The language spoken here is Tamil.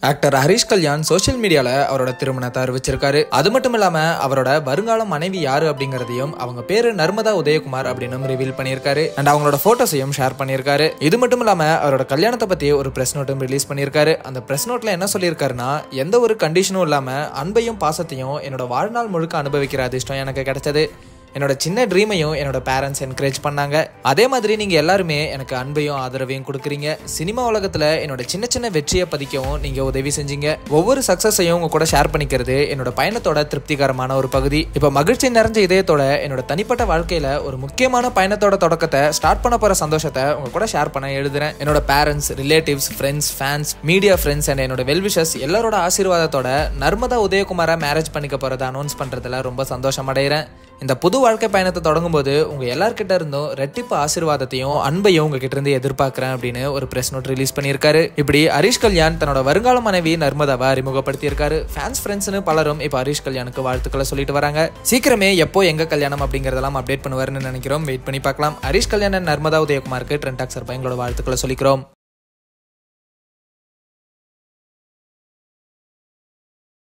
ஆக்டர் ஹரிஷ் கல்யாண் சோஷியல் மீடியால அவரோட திருமணத்தை அறிவிச்சிருக்காரு அது மட்டும் இல்லாம அவரோட வருங்கால மனைவி யாரு அப்படிங்கறதையும் அவங்க பேரு நர்மதா உதயகுமார் அப்படின்னு ரிவீல் பண்ணியிருக்காரு அண்ட் அவங்களோட போட்டோஸையும் ஷேர் பண்ணியிருக்காரு இது மட்டும் இல்லாம அவரோட கல்யாணத்தை பத்தி ஒரு பிரஸ் நோட்டும் ரிலீஸ் பண்ணியிருக்காரு அந்த பிரஸ் நோட்ல என்ன சொல்லியிருக்காருன்னா எந்த ஒரு கண்டிஷனும் இல்லாம அன்பையும் பாசத்தையும் என்னோட வாழ்நாள் முழுக்க அனுபவிக்கிற அதிர்ஷ்டம் எனக்கு கிடைச்சது என்னோட சின்ன ட்ரீமையும் என்னோட பேரண்ட்ஸ் என்கரேஜ் பண்ணாங்க அதே மாதிரி நீங்கள் எல்லாருமே எனக்கு அன்பையும் ஆதரவையும் கொடுக்குறீங்க சினிமா உலகத்தில் என்னோட சின்ன சின்ன வெற்றியை பதிக்கவும் நீங்கள் உதவி செஞ்சீங்க ஒவ்வொரு சக்ஸஸையும் உங்க கூட ஷேர் பண்ணிக்கிறது என்னோட பயணத்தோட திருப்திகரமான ஒரு பகுதி இப்போ மகிழ்ச்சி நிறைஞ்ச இதயத்தோட என்னோட தனிப்பட்ட வாழ்க்கையில் ஒரு முக்கியமான பயணத்தோட தொடக்கத்தை ஸ்டார்ட் பண்ண போகிற சந்தோஷத்தை உங்க கூட ஷேர் பண்ண எழுதுறேன் என்னோட parents relatives friends fans media friends and என்னோட வெல்விஷஸ் எல்லாரோட ஆசீர்வாதத்தோட நர்மதா உதயகுமாரை மேரேஜ் பண்ணிக்க போகிறத அனௌன்ஸ் பண்ணுறதுல ரொம்ப சந்தோஷம் அடைகிறேன் இந்த புது வாழ்க்கை பயணத்தை தொடங்கும் போது உங்க எல்லார்கிட்ட இருந்தும் ரெட்டிப்பு ஆசீர்வாதத்தையும் அன்பையும் உங்ககிட்ட இருந்து எதிர்பார்க்கிறேன் அப்படின்னு ஒரு பிரஸ் நோட் ரிலீஸ் பண்ணியிருக்காரு இப்படி ஹரிஷ் கல்யாண் தன்னோட வருங்கால மனைவி நர்மதாவை அறிமுகப்படுத்தியிருக்காரு ஃபேன்ஸ் ஃப்ரெண்ட்ஸ்னு பலரும் இப்போ ஹரிஷ் கல்யாணுக்கு வாழ்த்துக்களை சொல்லிட்டு வராங்க சீக்கிரமே எப்போ எங்க கல்யாணம் அப்படிங்கறதெல்லாம் அப்டேட் பண்ணுவாருன்னு நினைக்கிறோம் வெயிட் பண்ணி பார்க்கலாம் ஹரிஷ் கல்யாணன் நர்மதா உதயகுமாருக்கு ட்ரெண்டாக் சார் எங்களோட வாழ்த்துக்களை சொல்லிக்கிறோம்